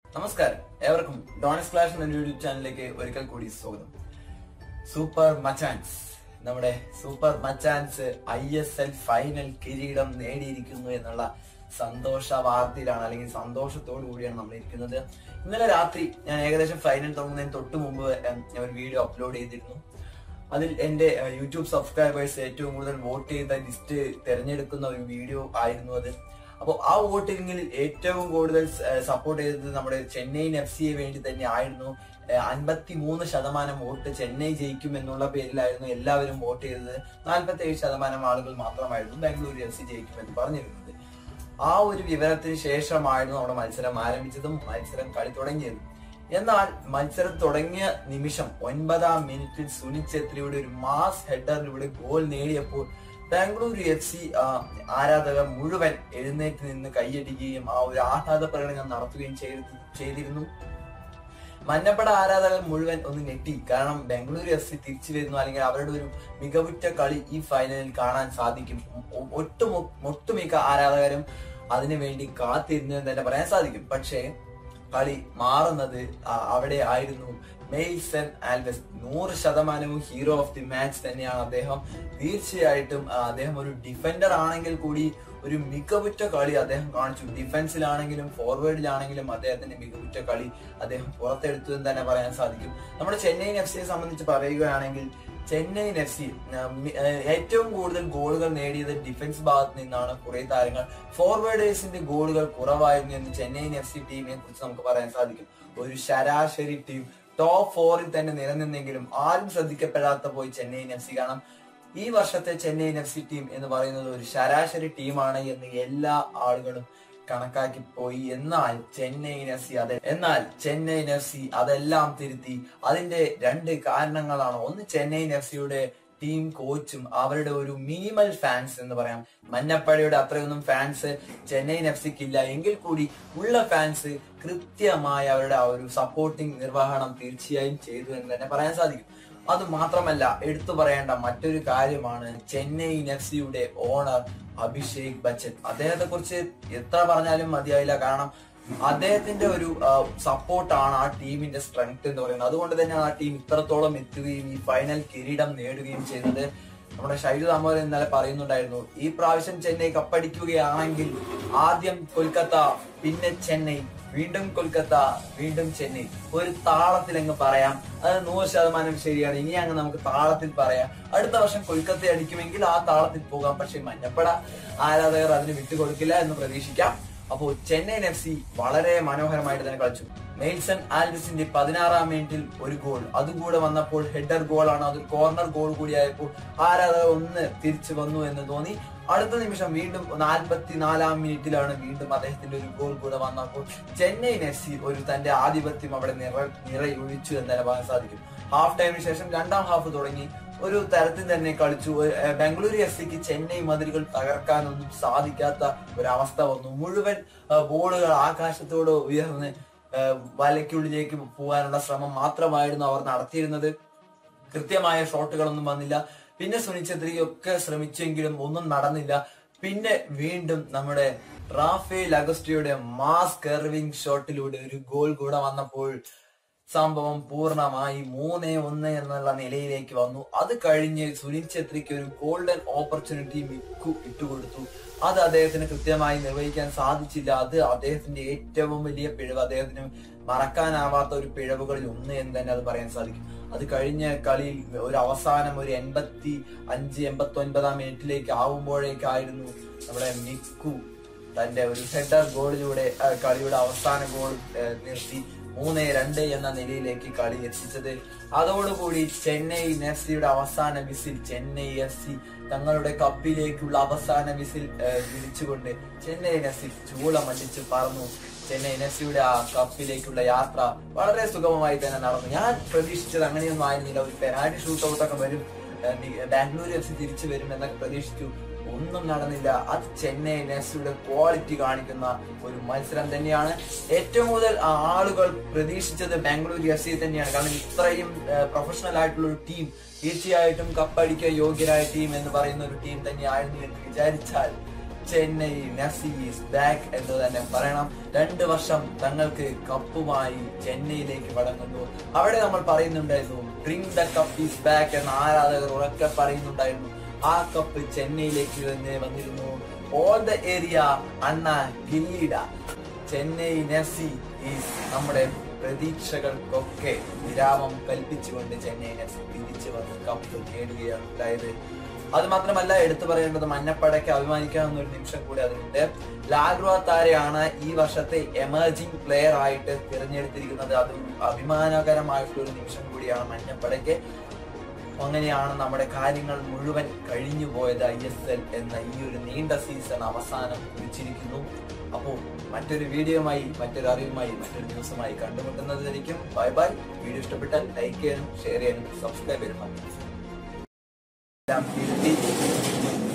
നമസ്കാരം ഏവർക്കും donors clash എന്ന യൂട്യൂബ് ചാനലിലേക്ക് ഒരിക്കൽ കൂടി സ്വാഗതം സൂപ്പർ മച്ചാൻസ് നമ്മുടെ super Machans I S L final കിരീടം നേടിയിരിക്കുന്നു എന്നുള്ള സന്തോഷ വാർത്തയിലാണ് അല്ലെങ്കിൽ സന്തോഷത്തോടു കൂടിയാണ് നമ്മൾ ഇരിക്കുന്നത് ഇന്നലെ രാത്രി ഞാൻ ഏകദേശം ഫൈനൽ തുടങ്ങുന്നതിന് തൊട്ട് മുമ്പ് ഉം, ഞാൻ ഒരു വീഡിയോ അപ്ലോഡ് ചെയ്തിരുന്നു അതിൽ എന്റെ ഏഹ്, യൂട്യൂബ് സബ്സ്ക്രൈബേഴ്സ് ഏറ്റവും കൂടുതൽ വോട്ട് ചെയ്ത ലിസ്റ്റ് തിരഞ്ഞെടുക്കുന്ന ഒരു വീഡിയോ ആയിരുന്നു അത് അപ്പോൾ ആ വോട്ടിങ്ങിൽ ഏറ്റവും കൂടുതൽ സപ്പോർട്ട് ചെയ്തത് നമ്മുടെ ചെന്നൈയിൻ എഫ് സിയെ വേണ്ടി തന്നെ ആയിരുന്നു അൻപത്തി മൂന്ന് ശതമാനം വോട്ട് ചെന്നൈ ജയിക്കും എന്നുള്ള പേരിലായിരുന്നു എല്ലാവരും വോട്ട് ചെയ്തത് നാൽപ്പത്തി ഏഴ് ശതമാനം ആളുകൾ മാത്രമായിരുന്നു ബാംഗ്ലൂരു എഫ് സി ജയിക്കുമെന്ന് പറഞ്ഞിരുന്നത് ആ ഒരു വിവരത്തിന് ശേഷമായിരുന്നു നമ്മുടെ മത്സരം ആരംഭിച്ചതും മത്സരം കളി തുടങ്ങിയതും എന്നാൽ മത്സരം തുടങ്ങിയ നിമിഷം ഒൻപതാം മിനിറ്റിൽ സുനിൽ ഛത്രിയുടെ ഒരു മാസ് ഹെഡറിലൂടെ ഗോൾ നേടിയപ്പോൾ ബാംഗ്ലൂരു എഫ് സി ആരാധകർ മുഴുവൻ എഴുന്നേറ്റ് നിന്ന് കൈയടിക്കുകയും ആ ഒരു ആഹ്ലാദ പ്രകടനം നടത്തുകയും ചെയ്ത് ചെയ്തിരുന്നു മന്നപ്പട ആരാധകർ മുഴുവൻ ഒന്ന് ഞെട്ടി കാരണം ബാംഗ്ലൂരു എഫ് സി തിരിച്ചു വരുന്നു അല്ലെങ്കിൽ അവരുടെ ഒരു മികവുറ്റ കളി ഈ ഫൈനലിൽ കാണാൻ സാധിക്കും ഒ- ഒട്ടുമു ഒട്ടുമിക്ക ആരാധകരും അതിനു വേണ്ടി കാത്തിരുന്നു എന്ന് തന്നെ പറയാൻ സാധിക്കും പക്ഷേ കളി മാറുന്നത് ആ- അവിടെ ആയിരുന്നു മെയ്സൺ ആൽവസ് നൂറ് ശതമാനവും ഹീറോ ഓഫ് ദി മാച്ച് തന്നെയാണ് അദ്ദേഹം തീർച്ചയായിട്ടും ആ, അദ്ദേഹം ഒരു ഡിഫൻഡർ ആണെങ്കിൽ കൂടി ഒരു മികവുറ്റ കളി അദ്ദേഹം കാണിച്ചു ഡിഫൻസിലാണെങ്കിലും ഫോർവേഡിലാണെങ്കിലും അദ്ദേഹത്തിന്റെ മികവുറ്റ കളി അദ്ദേഹം പുറത്തെടുത്തു എന്ന് തന്നെ പറയാൻ സാധിക്കും നമ്മുടെ ചെന്നൈയിൻ എഫ് സിയെ സംബന്ധിച്ച് പറയുകയാണെങ്കിൽ ചെന്നൈയിൻ എഫ് സി ഏറ്റവും കൂടുതൽ ഗോളുകൾ നേടിയത് ഡിഫൻസ് ഭാഗത്ത് നിന്നാണ് കുറെ താരങ്ങൾ ഫോർവേഡേഴ്സിന്റെ ഗോളുകൾ കുറവായിരുന്നു എന്ന് ചെന്നൈയിൻ എഫ് സി ടീമിനെ കുറിച്ച് നമുക്ക് പറയാൻ സാധിക്കും ഒരു ശരാശരി ടീം ടോപ്പ് ഫോറിൽ തന്നെ നിലനിന്നെങ്കിലും ആരും ശ്രദ്ധിക്കപ്പെടാത്ത പോയി ചെന്നൈയിൻ എഫ് സി കാരണം ഈ വർഷത്തെ ചെന്നൈയിൻ എഫ് സി ടീം എന്ന് പറയുന്നത് ഒരു ശരാശരി ടീമാണ് എന്ന് എല്ലാ ആളുകളും കണക്കാക്കി പോയി എന്നാൽ ചെന്നൈയിൻ എഫ് സി അതെ എന്നാൽ ചെന്നൈയിൻ എഫ് സി അതെല്ലാം തിരുത്തി അതിന്റെ രണ്ട് കാരണങ്ങളാണ് ഒന്ന് ചെന്നൈയിൻ എഫ് സിയുടെ ടീം കോച്ചും അവരുടെ ഒരു മിനിമൽ ഫാൻസ് എന്ന് പറയാം മഞ്ഞപ്പടയുടെ അത്രയൊന്നും ഫാൻസ് ചെന്നൈയിൻ എഫ് സിക്ക് ഇല്ല എങ്കിൽ കൂടി ഉള്ള ഫാൻസ് കൃത്യമായ അവരുടെ ആ ഒരു സപ്പോർട്ടിംഗ് നിർവഹണം തീർച്ചയായും ചെയ്തു എന്ന് തന്നെ പറയാൻ സാധിക്കും അത് മാത്രമല്ല എടുത്തു പറയേണ്ട മറ്റൊരു കാര്യമാണ് ചെന്നൈയിൻ എഫ് സിയുടെ ഓണർ അഭിഷേക് ബച്ചൻ അദ്ദേഹത്തെ കുറിച്ച് എത്ര പറഞ്ഞാലും മതിയായില്ല കാരണം അദ്ദേഹത്തിന്റെ ഒരു സപ്പോർട്ടാണ് ആ ടീമിന്റെ സ്ട്രെങ്ത് എന്ന് പറയുന്നത് അതുകൊണ്ട് തന്നെയാണ് ആ ടീം ഇത്രത്തോളം എത്തുകയും ഈ ഫൈനൽ കിരീടം നേടുകയും ചെയ്തത് നമ്മുടെ ഷൈജു താമോദരൻ ഇന്നലെ പറയുന്നുണ്ടായിരുന്നു ഈ പ്രാവശ്യം ചെന്നൈ കപ്പടിക്കുകയാണെങ്കിൽ ആദ്യം കൊൽക്കത്ത പിന്നെ ചെന്നൈ വീണ്ടും കൊൽക്കത്ത വീണ്ടും ചെന്നൈ ഒരു താളത്തിൽ അങ്ങ് പറയാം അത് നൂറ് ശതമാനം ശരിയാണ് ഇനി അങ്ങ് നമുക്ക് താളത്തിൽ പറയാം അടുത്ത വർഷം കൊൽക്കത്ത അടിക്കുമെങ്കിൽ ആ താളത്തിൽ പോകാം പക്ഷെ മഞ്ഞപ്പട ആരാധകർ അതിന് വിട്ടുകൊടുക്കില്ല എന്ന് പ്രതീക്ഷിക്കാം അപ്പോൾ ചെന്നൈയിൻ എഫ് സി വളരെ മനോഹരമായിട്ട് തന്നെ കളിച്ചു നെയ്ൽസൺ ആൽവിസിന്റെ പതിനാറാം മിനിറ്റിൽ ഒരു ഗോൾ അതുകൂടെ വന്നപ്പോൾ ഹെഡർ ഗോളാണ് അത് കോർണർ ഗോൾ കൂടിയായപ്പോൾ ആരാധകർ ഒന്ന് തിരിച്ചു വന്നു എന്ന് തോന്നി അടുത്ത നിമിഷം വീണ്ടും നാൽപ്പത്തി നാലാം മിനിറ്റിലാണ് വീണ്ടും അദ്ദേഹത്തിന്റെ ഒരു ഗോൾ കൂടെ വന്നപ്പോൾ ചെന്നൈയിൻ എഫ് സി ഒരു തന്റെ ആധിപത്യം അവിടെ നിറ നിറയൊഴിച്ചു എന്ന് തന്നെ പറയാൻ സാധിക്കും ഹാഫ് ടൈമിന് ശേഷം രണ്ടാം ഹാഫ് തുടങ്ങി ഒരു തരത്തിൽ തന്നെ കളിച്ചു ഒരു, ഏഹ്, ബംഗളൂരു എഫ് സിക്ക് ചെന്നൈ മതിലുകൾ തകർക്കാനൊന്നും സാധിക്കാത്ത ഒരവസ്ഥ വന്നു മുഴുവൻ ഏഹ്, ബോളുകൾ ആകാശത്തോട് ഉയർന്ന് ഏഹ്, വലയ്ക്കുള്ളിലേക്ക് പോകാനുള്ള ശ്രമം മാത്രമായിരുന്നു അവർ നടത്തിയിരുന്നത് കൃത്യമായ ഷോട്ടുകളൊന്നും വന്നില്ല പിന്നെ സുനിൽ ഛത്രി ഒക്കെ ശ്രമിച്ചെങ്കിലും ഒന്നും നടന്നില്ല പിന്നെ വീണ്ടും നമ്മുടെ റാഫേൽ അഗസ്റ്റിയുടെ മാസ് കെർവിംഗ് ഷോട്ടിലൂടെ ഒരു ഗോൾ കൂടെ വന്നപ്പോൾ സംഭവം പൂർണ്ണമായി മൂന്ന് ഒന്ന് എന്നുള്ള നിലയിലേക്ക് വന്നു അത് കഴിഞ്ഞ് സുനിൽ ഛത്രിക്ക് ഒരു ഗോൾഡൻ ഓപ്പർച്യൂണിറ്റി മിക്കു ഇട്ടുകൊടുത്തു അത് അദ്ദേഹത്തിന് കൃത്യമായി നിർവഹിക്കാൻ സാധിച്ചില്ല അത് അദ്ദേഹത്തിന്റെ ഏറ്റവും വലിയ പിഴവ് അദ്ദേഹത്തിന് മറക്കാനാവാത്ത ഒരു പിഴവുകളിൽ ഒന്ന് എന്ന് തന്നെ അത് പറയാൻ സാധിക്കും അത് കഴിഞ്ഞ കളിയിൽ ഒരു അവസാനം ഒരു എൺപത്തി അഞ്ച് എൺപത്തി ഒൻപതാം മിനിറ്റിലേക്ക് ആവുമ്പോഴേക്കായിരുന്നു നമ്മുടെ മിക്കു തന്റെ ഒരു ഹെഡർ ഗോളിലൂടെ ആ, കളിയുടെ അവസാന ഗോൾ ആ, നിർത്തി മൂന്ന് രണ്ട് എന്ന നിലയിലേക്ക് കളി എത്തിച്ചത് അതോടുകൂടി ചെന്നൈ എഫ് സിയുടെ അവസാന വിസിൽ ചെന്നൈ എഫ് സി തങ്ങളുടെ കപ്പിലേക്കുള്ള അവസാന വിസിൽ ആ, വിളിച്ചുകൊണ്ട് ചെന്നൈ എഫ് സി ചൂളമല്ലിച്ച് പറന്നു ചെന്നൈ എഫ് സിയുടെ ആ കപ്പിലേക്കുള്ള യാത്ര വളരെ സുഗമമായി തന്നെ നടന്നു ഞാൻ പ്രതീക്ഷിച്ചത് അങ്ങനെയൊന്നും ആയിരുന്നില്ല ഒരു പെനാൽറ്റി ഷൂട്ട് ഔട്ടൊക്കെ വരും ആ, ബി- ബാംഗ്ലൂർ എഫ് സി തിരിച്ചു വരും എന്നൊക്കെ പ്രതീക്ഷിച്ചു ഒന്നും നടന്നില്ല അത് ചെന്നൈ നെഫ്സിയുടെ ക്വാളിറ്റി കാണിക്കുന്ന ഒരു മത്സരം തന്നെയാണ് ഏറ്റവും കൂടുതൽ ആളുകൾ പ്രതീക്ഷിച്ചത് ബാംഗ്ലൂർ എഫ് സി തന്നെയാണ് കാരണം ഇത്രയും പ്രൊഫഷണൽ ആയിട്ടുള്ള ഒരു ടീം തീർച്ചയായിട്ടും കപ്പടിക്കാൻ യോഗ്യരായ ടീം എന്ന് പറയുന്ന ഒരു ടീം തന്നെയായിരുന്നു എന്ന് വിചാരിച്ചാൽ ചെന്നൈ നസീസ് ബാക്ക് എന്ന് തന്നെ പറയണം രണ്ട് വർഷം തങ്ങൾക്ക് കപ്പുമായി ചെന്നൈയിലേക്ക് മടങ്ങുന്നു അവിടെ നമ്മൾ പറയുന്നുണ്ടായിരുന്നു drink the cup is back എന്ന ആരാധകർ ഉറക്കെ പറയുന്നുണ്ടായിരുന്നു ആ കപ്പ് ചെന്നൈയിലേക്ക് തന്നെ വന്നിരുന്നു ഓൾ ദ ഏരിയ അണ്ണ ഗില്ലീഡ ചെന്നൈ നെഫ്സി ഈസ് നമ്മുടെ പ്രതീക്ഷകൾക്കൊക്കെ വിരാമം കൽപ്പിച്ചുകൊണ്ട് ചെന്നൈ നെഫ്സി തിരിച്ചു വന്ന് കപ്പ് നേടുകയാണ് ഉണ്ടായത് അത് മാത്രമല്ല എടുത്തു പറയേണ്ടത് മഞ്ഞപ്പടയ്ക്ക് അഭിമാനിക്കാവുന്ന ഒരു നിമിഷം കൂടി അതിലുണ്ട് ലാൽറുവ താരയാണ് ഈ വർഷത്തെ എമർജിംഗ് പ്ലെയർ ആയിട്ട് തിരഞ്ഞെടുത്തിരിക്കുന്നത് അത് അഭിമാനകരമായിട്ടുള്ള ഒരു നിമിഷം കൂടിയാണ് മഞ്ഞപ്പടയ്ക്ക് അങ്ങനെയാണ് നമ്മുടെ കാര്യങ്ങൾ മുഴുവൻ കഴിഞ്ഞു പോയത് ഐ എസ് എൽ എന്ന ഈ ഒരു നീണ്ട സീസൺ അവസാനം കുറിച്ചിരിക്കുന്നു അപ്പോൾ മറ്റൊരു വീഡിയോയുമായി മറ്റൊരു അറിവുമായി മറ്റൊരു ന്യൂസുമായി കണ്ടുമുട്ടുന്നതായിരിക്കും ബൈ ബൈ വീഡിയോ ഇഷ്ടപ്പെട്ടാൽ ലൈക്ക് ചെയ്യാനും ഷെയർ ചെയ്യാനും സബ്സ്ക്രൈബ് ചെയ്യാനും മറക്കരുത്. എല്ലാം തിരുത്തി